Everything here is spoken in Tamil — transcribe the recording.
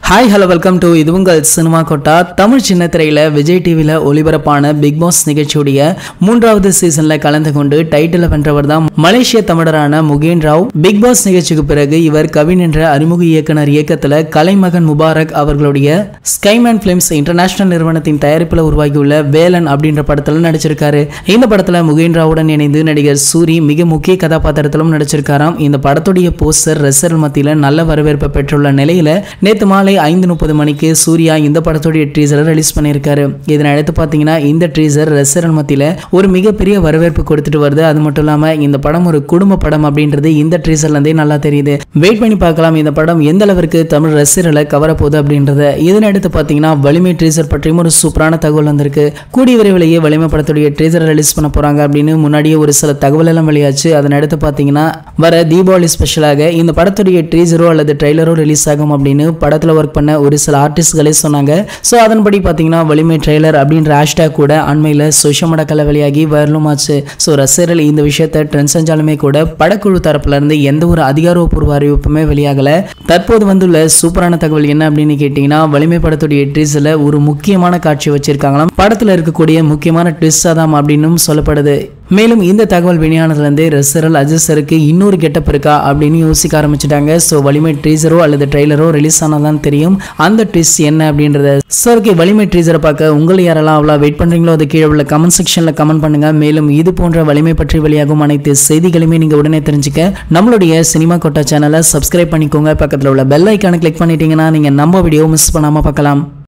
ஹாய் ஹலோ வெல்கம் டு இது உங்கள் சினிமா கோட்டா தமிழ் சின்ன திரையில விஜய் டிவியில் ஒளிபரப்பான பிக் பாஸ் நிகழ்ச்சியுடைய மூன்றாவது சீசன்ல கலந்து கொண்டு டைட்டில் வென்றவர் தான் மலேசிய தமிழரான முகேன் ராவ் பிக் பாஸ் நிகழ்ச்சிக்கு பிறகு இவர் கவின் என்ற அறிமுக இயக்குனர் இயக்கத்தில் கலைமகன் முபாரக் அவர்களுடைய ஸ்கைமேன் பிலிம்ஸ் இன்டர்நேஷனல் நிறுவனத்தின் தயாரிப்பில் உருவாகியுள்ள வேலன் அப்படின்ற படத்தில் நடிச்சிருக்காரு இந்த படத்தில் முகேன் ராவுடன் இணைந்து நடிகர் சூரி மிக முக்கிய கதாபாத்திரத்திலும் நடிச்சிருக்காராம் இந்த படத்துடைய போஸ்டர் ரசிகர்கள் மத்தியில் நல்ல வரவேற்பை பெற்றுள்ள நிலையில நேற்று மாலை ஐந்து முப்பது மணிக்கு சூர்யா இந்த படத்துடைய ட்ரீசரை ரிலீஸ் பண்ணியிருக்காரு இதனை அடுத்து பார்த்தீங்கன்னா இந்த ட்ரீசர் ரசிகர்கள் மத்தியில் ஒரு மிகப்பெரிய வரவேற்பு கொடுத்துட்டு வருது அது மட்டும் இல்லாமல் இந்த படம் ஒரு குடும்ப படம் அப்படின்றது இந்த ட்ரீசர்லேருந்தே நல்லா தெரியுது வெயிட் பண்ணி பார்க்கலாம் இந்த படம் எந்த அளவிற்கு தமிழ் ரசிகர்களை கவரப்போகுது அப்படின்றத இதனை அடுத்து பார்த்தீங்கன்னா வலிமை ட்ரீசர் பற்றியும் ஒரு சூப்பரான தகவல் வந்திருக்கு கூடிய விரைவிலேயே வலிமை படத்துடைய ட்ரீசரை ரிலீஸ் பண்ண போறாங்க அப்படின்னு முன்னாடியே ஒரு சில தகவல் எல்லாம் வெளியாச்சு அதனை அடுத்து பார்த்தீங்கன்னா வர தீபாவளி ஸ்பெஷலாக இந்த படத்துடைய ட்ரீசரோ அல்லது ட்ரெய்லரோ ரிலீஸ் ஆகும் அப்படின்னு படத்தில் ஒர்க் பண்ண ஒரு சில ஆர்டிஸ்ட்களே சொன்னாங்க ஸோ அதன்படி பார்த்தீங்கன்னா வலிமை ட்ரெய்லர் அப்படின்ற ஹேஷ்டேக் கூட அண்மையில் சோஷியல் மீடியாக்களில் வெளியாகி வைரலும் ஆச்சு ஸோ ரசிகர்கள் இந்த விஷயத்தை ட்ரெண்ட் செஞ்சாலுமே கூட படக்குழு தரப்புல இருந்து எந்த ஒரு அதிகாரப்பூர்வ அறிவிப்புமே வெளியாகல தற்போது வந்துள்ள சூப்பரான தகவல் என்ன அப்படின்னு கேட்டிங்கன்னா வலிமை படத்துடைய ட்ரீஸில் ஒரு முக்கியமான காட்சி வச்சிருக்காங்களாம் படத்தில் இருக்கக்கூடிய முக்கியமான ட்விஸ்ட் தான் அப்படின்னும் சொல்லப்படுது மேலும் இந்த தகவல் வெளியானதுலேருந்து ரசிகர்கள் அஜித் சருக்கு இன்னொரு கெட்டப் இருக்கா அப்படின்னு யோசிக்க ஆரம்பிச்சிட்டாங்க ஸோ வலிமை ட்ரீசரோ அல்லது ட்ரெய்லரோ ரிலீஸ் ஆனாதான் தெரியும் அந்த ட்விஸ்ட் என்ன அப்படின்றத ஸோ ஓகே வலிமை ட்ரீசரை பார்க்க உங்களை யாரெல்லாம் அவ்வளோ வெயிட் பண்ணுறீங்களோ அது கீழே உள்ள கமெண்ட் செக்ஷனில் கமெண்ட் பண்ணுங்க மேலும் இது போன்ற வலிமை பற்றி வெளியாகும் அனைத்து செய்திகளையுமே நீங்கள் உடனே தெரிஞ்சுக்க நம்மளுடைய சினிமா கோட்டா சேனலை சப்ஸ்கிரைப் பண்ணிக்கோங்க பக்கத்தில் உள்ள பெல் ஐக்கானை கிளிக் பண்ணிட்டீங்கன்னா நீங்கள் நம்ம வீடியோ மிஸ் பண்ணாமல் பார்க்கலாம்